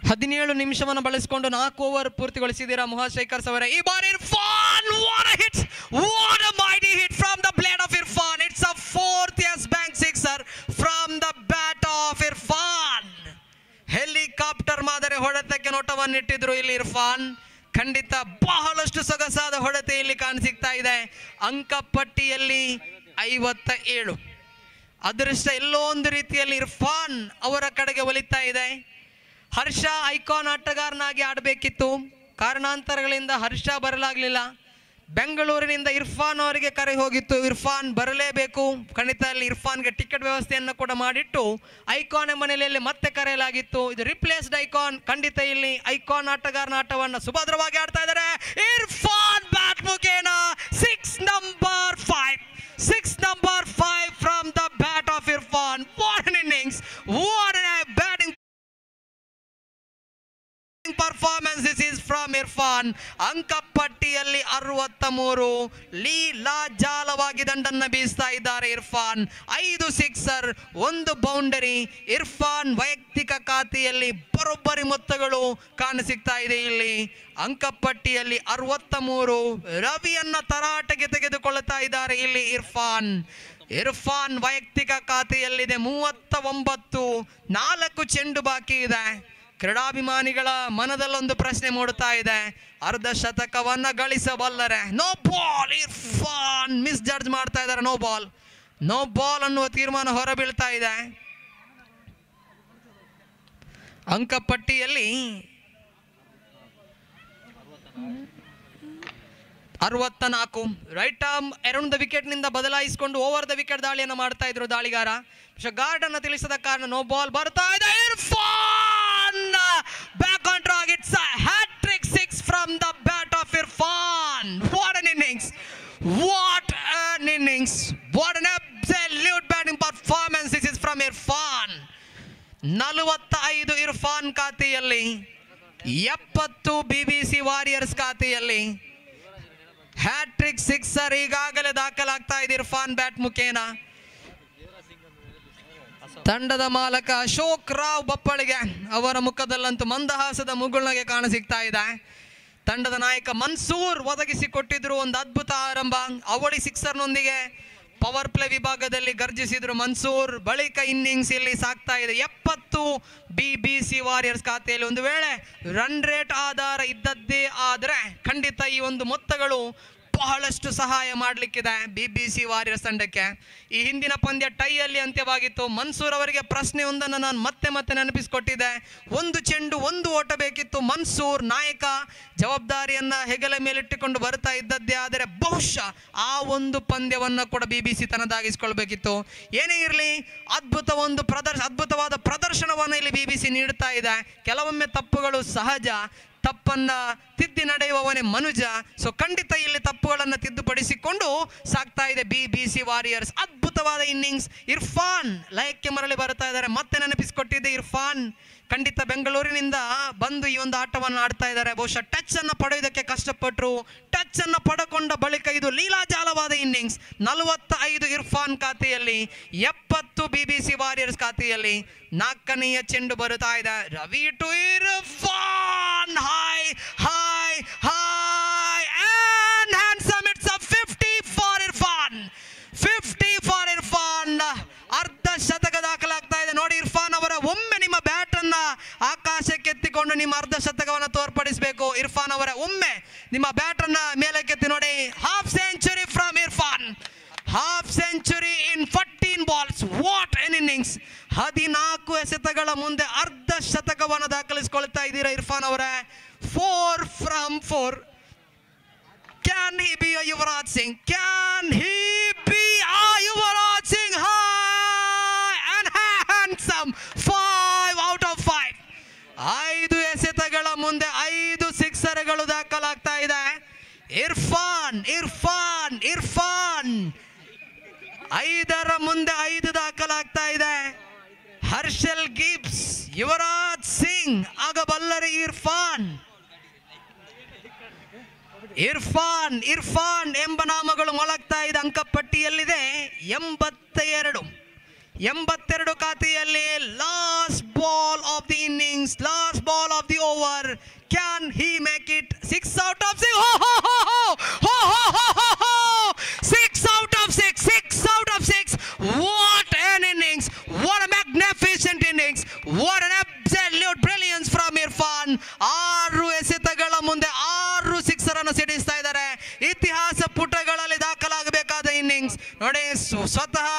ಹದಿನೇಳು ನಿಮಿಷವನ್ನು ಬಳಸಿಕೊಂಡು ನಾಲ್ಕು ಓವರ್ ಪೂರ್ತಿಗೊಳಿಸಿದ್ದೀರಾ ಮೊಹಾ ಶೇಖರ್ಸ್ ಅವರೇ ಈ ಬಾರಿ Irfan what hit what a mighty hit from the blade of Irfan it's a fourth as bank sixer from the bat of Irfan helicopter ಮಾದರಿ ಹೊಡೆತಕ್ಕೆ ನೋಟವನ್ನಿಟ್ಟಿದ್ರು ಇಲ್ಲಿ ಇರ್ಫಾನ್ ಖಂಡಿತ ಬಹಳಷ್ಟು ಸೊಗಸಾದ ಹೊಡೆತ ಇಲ್ಲಿ ಕಾಣಸಿಗ್ತಾ ಇದೆ ಅಂಕಪಟ್ಟಿಯಲ್ಲಿ ಐವತ್ತ ಏಳು ಅದೃಷ್ಟ ಎಲ್ಲೋ ಒಂದು ರೀತಿಯಲ್ಲಿ ಇರ್ಫಾನ್ ಅವರ ಕಡೆಗೆ ಒಲಿತಾ ಇದೆ ಹರ್ಷ ಐಕಾನ್ ಆಟಗಾರನಾಗಿ ಆಡಬೇಕಿತ್ತು ಕಾರಣಾಂತರಗಳಿಂದ ಹರ್ಷ ಬರಲಾಗಲಿಲ್ಲ ಬೆಂಗಳೂರಿನಿಂದ ಇರ್ಫಾನ್ ಅವರಿಗೆ ಕರೆ ಹೋಗಿತ್ತು ಇರ್ಫಾನ್ ಬರಲೇಬೇಕು ಖಂಡಿತ ಅಲ್ಲಿ ಇರ್ಫಾನ್ಗೆ ಟಿಕೆಟ್ ವ್ಯವಸ್ಥೆಯನ್ನು ಕೂಡ ಮಾಡಿಟ್ಟು ಐಕಾನ್ ಎಂಬ ನೆಲೆಯಲ್ಲಿ ಮತ್ತೆ ಕರೆಯಲಾಗಿತ್ತು ಇದು ರಿಪ್ಲೇಸ್ಡ್ ಐಕಾನ್ ಖಂಡಿತ ಇಲ್ಲಿ ಐಕಾನ್ ಆಟಗಾರನ ಆಟವನ್ನು ಸುಭದ್ರವಾಗಿ ಆಡ್ತಾ ಇದ್ದಾರೆ ಇರ್ಫಾನ್ ಬ್ಯಾಟ್ ಮುಖೇನ six number five six number five from the bat of Irfan what innings what batting performance this is from Irfan ಅಂಕಪಟ್ಟಿಯಲ್ಲಿ ಅರವತ್ತ ಮೂರು ಲೀಲಾಜಾಲವಾಗಿ ದಂಡನ್ನ ಬೀಸ್ತಾ ಇದ್ದಾರೆ ಇರ್ಫಾನ್ ಐದು ಸಿಕ್ಸರ್ ಒಂದು ಬೌಂಡರಿ ಇರ್ಫಾನ್ ವೈಯಕ್ತಿಕ ಖಾತೆಯಲ್ಲಿ ಬರೋಬ್ಬರಿ ಮೊತ್ತಗಳು ಕಾಣಸಿಗ್ತಾ ಇದೆ ಇಲ್ಲಿ ಅಂಕಪಟ್ಟಿಯಲ್ಲಿ ಅರವತ್ತ ಮೂರು ರವಿಯನ್ನ ತರಾಟೆಗೆ ತೆಗೆದುಕೊಳ್ಳುತ್ತಾ ಇದ್ದಾರೆ ಇಲ್ಲಿ ಇರ್ಫಾನ್ ಇರ್ಫಾನ್ ವೈಯಕ್ತಿಕ ಖಾತೆಯಲ್ಲಿದೆ ಮೂವತ್ತ ಒಂಬತ್ತು ನಾಲ್ಕು ಚೆಂಡು ಬಾಕಿ ಇದೆ ಕ್ರೀಡಾಭಿಮಾನಿಗಳ ಮನದಲ್ಲೊಂದು ಪ್ರಶ್ನೆ ಮೂಡುತ್ತಾ ಇದೆ ಅರ್ಧ ಶತಕವನ್ನ ಗಳಿಸಬಲ್ಲರೆ no ball Irfan misjudge ಮಾಡ್ತಾ ಇದ್ದಾರೆ ನೋ ಬಾಲ್ ನೋ ಬಾಲ್ ಅನ್ನುವ ತೀರ್ಮಾನ ಹೊರಬೀಳ್ತಾ ಇದೆ ಅಂಕಪಟ್ಟಿಯಲ್ಲಿ ಅರವತ್ತ ನಾಲ್ಕು ರೈಟ್ ಆರ್ಮ್ ಎರೌಂಡ್ ದ ವಿಕೆಟ್ನಿಂದ ಬದಲಾಯಿಸಿಕೊಂಡು ಓವರ್ ದ ವಿಕೆಟ್ ದಾಳಿಯನ್ನು ಮಾಡ್ತಾ ಇದ್ರು ದಾಳಿಗಾರ ಗಾರ್ಡ್ ಅನ್ನು ತಿಳಿಸದ ಕಾರಣ ನೋ ಬಾಲ್ ಬರ್ತಾ ಇದೆ Irfan back on track it's hattrick six from the bat of Irfan what an innings what an innings what an absolute batting performance this is from Irfan ನಲವತ್ತ ಐದು ಇರ್ಫಾನ್ ಖಾತೆಯಲ್ಲಿ ಎಪ್ಪತ್ತು ಬಿ ಬಿ ಸಿ ವಾರಿಯರ್ಸ್ ಖಾತೆಯಲ್ಲಿ hattrick sixer ಈಗಾಗಲೇ ದಾಖಲಾಗ್ತಾ ಇದೆ ಇರ್ಫಾನ್ ಬ್ಯಾಟ್ ಮುಖೇನ ತಂಡದ ಮಾಲಕ ಅಶೋಕ್ ರಾವ್ ಬಪ್ಪಳಿಗೆ ಅವರ ಮುಖದಲ್ಲಂತೂ ಮಂದಹಾಸದ ಮುಗುಳ್ನಗೆ ಕಾಣಸಿಗ್ತಾ ಇದೆ ತಂಡದ ನಾಯಕ ಮನ್ಸೂರ್ ಒದಗಿಸಿಕೊಟ್ಟಿದ್ರು ಒಂದು ಅದ್ಭುತ ಆರಂಭ ಅವಳಿ ಸಿಕ್ಸರ್ನೊಂದಿಗೆ ಪವರ್ ಪ್ಲೇ ವಿಭಾಗದಲ್ಲಿ ಗರ್ಜಿಸಿದ್ರು ಮನ್ಸೂರ್ ಬಳಿಕ ಇನ್ನಿಂಗ್ಸ್ ಇಲ್ಲಿ ಸಾಕ್ತಾ ಇದೆ ಎಪ್ಪತ್ತು ಬಿ ಬಿ ಸಿ ವಾರಿಯರ್ಸ್ ಖಾತೆಯಲ್ಲಿ ಒಂದು ವೇಳೆ ರನ್ ರೇಟ್ ಆಧಾರ ಇದ್ದದ್ದೇ ಆದರೆ ಖಂಡಿತ ಈ ಒಂದು ಮೊತ್ತಗಳು ಬಹಳಷ್ಟು ಸಹಾಯ ಮಾಡಲಿಕ್ಕಿದೆ ಬಿ ಬಿ ಸಿ ವಾರಿಯರ್ಸ್ ತಂಡಕ್ಕೆ ಈ ಹಿಂದಿನ ಪಂದ್ಯ ಟೈಯಲ್ಲಿ ಅಂತ್ಯವಾಗಿತ್ತು ಮನ್ಸೂರ್ ಅವರಿಗೆ ಪ್ರಶ್ನೆಯೊಂದನ್ನು ನಾನು ಮತ್ತೆ ಮತ್ತೆ ನೆನಪಿಸಿಕೊಟ್ಟಿದ್ದೆ ಒಂದು ಚೆಂಡು ಒಂದು ಓಟ ಬೇಕಿತ್ತು ಮನ್ಸೂರ್ ನಾಯಕ ಜವಾಬ್ದಾರಿಯನ್ನ ಹೆಗಲ ಮೇಲಿಟ್ಟುಕೊಂಡು ಬರ್ತಾ ಇದ್ದದ್ದೇ ಆದರೆ ಬಹುಶಃ ಆ ಒಂದು ಪಂದ್ಯವನ್ನು ಕೂಡ ಬಿ ಬಿ ಸಿ ತನ್ನದಾಗಿಸ್ಕೊಳ್ಬೇಕಿತ್ತು ಏನೇ ಇರಲಿ ಅದ್ಭುತ ಒಂದು ಪ್ರದರ್ಶ ಅದ್ಭುತವಾದ ಪ್ರದರ್ಶನವನ್ನು ಇಲ್ಲಿ ಬಿ ಬಿ ಸಿ ನೀಡ್ತಾ ಇದೆ ಕೆಲವೊಮ್ಮೆ ತಪ್ಪುಗಳು ಸಹಜ ತಪ್ಪನ್ನ ತಿದ್ದಿ ನಡೆಯುವವನೇ ಮನುಜ ಸೊ ಖಂಡಿತ ಇಲ್ಲಿ ತಪ್ಪುಗಳನ್ನು ತಿದ್ದುಪಡಿಸಿಕೊಂಡು ಸಾಕ್ತಾ ಇದೆ ಬಿ ಬಿ ಸಿ ವಾರಿಯರ್ಸ್ ಅದ್ಭುತವಾದ ಇನ್ನಿಂಗ್ಸ್ ಇರ್ಫಾನ್ ಲಯಕ್ಕೆ ಮರಳಿ ಬರ್ತಾ ಇದ್ದಾರೆ ಮತ್ತೆ ನೆನಪಿಸಿಕೊಟ್ಟಿದ್ದೆ ಇರ್ಫಾನ್ ಖಂಡಿತ ಬೆಂಗಳೂರಿನಿಂದ ಬಂದು ಈ ಒಂದು ಆಟವನ್ನು ಆಡ್ತಾ ಇದ್ದಾರೆ ಬಹುಶಃ ಟಚ್ ಅನ್ನು ಪಡೆಯುವುದಕ್ಕೆ ಕಷ್ಟಪಟ್ಟರು ಟಚ್ ಅನ್ನು ಪಡಕೊಂಡ ಬಳಿಕ ಇದು ಲೀಲಾಜಾಲವಾದ ಇನ್ನಿಂಗ್ಸ್ ನಲವತ್ತ ಐದು ಇರ್ಫಾನ್ ಖಾತೆಯಲ್ಲಿ ಎಪ್ಪತ್ತು ಬಿ ಬಿ ಸಿ ವಾರಿಯರ್ಸ್ ಖಾತೆಯಲ್ಲಿ ನಾಲ್ಕನೆಯ ಚೆಂಡು ಬರುತ್ತಾ ಇದೆ Ravi to Irfan high high high and handsome it's a fifty for Irfan fifty for Irfan ಅರ್ಧ ಶತಕ ದಾಖಲಾಗ್ತಾ ಇದೆ ನೋಡಿ ಇರ್ಫಾನ್ ಅವರ ಒಮ್ಮೆ ನಿಮ್ಮ ಬ್ಯಾಟ್ ಅನ್ನ ಆಕಾಶಕ್ಕೆ ಎತ್ತಿಕೊಂಡು ನಿಮ್ಮ ಅರ್ಧ ಶತಕವನ್ನು ತೋರ್ಪಡಿಸಬೇಕು ಇರ್ಫಾನ್ ಅವರ ಒಮ್ಮೆ ನಿಮ್ಮ ಬ್ಯಾಟ್ ಅನ್ನ ಮೇಲಕ್ಕೆತ್ತಿ ನೋಡಿ half century from Irfan half century in fourteen balls what an innings ಹದಿನಾಲ್ಕು ಎಸೆತಗಳ ಮುಂದೆ ಅರ್ಧ ಶತಕವನ್ನು ದಾಖಲಿಸಿಕೊಳ್ತಾ ಇದ್ದೀರಾ ಇರ್ಫಾನ್ ಅವರೇ four from four Can he be a Yuvraj Singh? Can he be a Yuvraj Singh? High and handsome. Five out of five. ಐದು ಎಸೆತಗಳ ಮುಂದೆ ಐದು ಸಿಕ್ಸರ್ಗಳು ದಾಖಲಾಗ್ತಾ ಇದೆ ಇರ್ಫಾನ್ ಇರ್ಫಾನ್ ಇರ್ಫಾನ್ ಐದರ ಮುಂದೆ ಐದು ದಾಖಲಾಗ್ತಾ ಇದೆ ಹರ್ಷಲ್ ಗಿಬ್ಸ್ ಯುವರಾಜ್ ಸಿಂಗ್ ಆಗಬಲ್ಲರೆ ಇರ್ಫಾನ್ ಇರ್ಫಾನ್ ಇರ್ಫಾನ್ ಎಂಬ ನಾಮಗಳು ಮೊಳಗ್ತಾ ಇದೆ ಅಂಕಪಟ್ಟಿಯಲ್ಲಿದೆ ಎಂಬತ್ತ ಎರಡು ಎಂಬತ್ತೆರಡು ಖಾತೆಯಲ್ಲಿ last ball of the innings last ball of the over can he make it six out of six out of six six out of six what an innings what a magnificent innings what an absolute brilliance from Irfan ಆರು ಎಸೆತಗಳ ಮುಂದೆ ಆರು sixer ಅನ್ನು ಸಿಡಿಸ್ತಾ ಇದ್ದಾರೆ ಇತಿಹಾಸ ಪುಟಗಳಲ್ಲಿ ದಾಖಲಾಗಬೇಕಾದ innings ನೋಡಿ ಸ್ವ- ಸ್ವತಃ